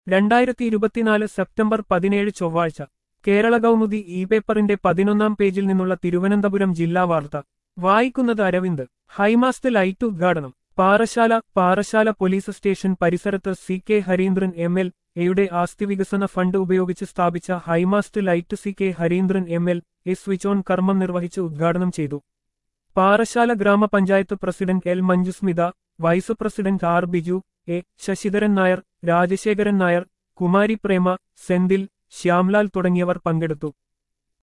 രണ്ടായിരത്തി ഇരുപത്തിനാല് സെപ്റ്റംബർ പതിനേഴ് ചൊവ്വാഴ്ച കേരള കൗമുദി ഇ പേപ്പറിന്റെ പതിനൊന്നാം പേജിൽ നിന്നുള്ള തിരുവനന്തപുരം ജില്ലാ വാർത്ത വായിക്കുന്നത് അരവിന്ദ് ഹൈമാസ്റ്റ് ലൈറ്റ് ഉദ്ഘാടനം പാറശാല പാറശാല പോലീസ് സ്റ്റേഷൻ പരിസരത്ത് C K Harindran M L എയുടെ ആസ്തി വികസന ഫണ്ട് ഉപയോഗിച്ച് സ്ഥാപിച്ച high mast light C K Harindran M L A switch on കർമ്മം നിർവഹിച്ച് ഉദ്ഘാടനം ചെയ്തു പാറശാല ഗ്രാമപഞ്ചായത്ത് president L Manjusmitha vice president R Biju A Sasidharan Nair Rajasekharan Nair Kumari Prema Senthil Shyamlal തുടങ്ങിയവർ പങ്കെടുത്തു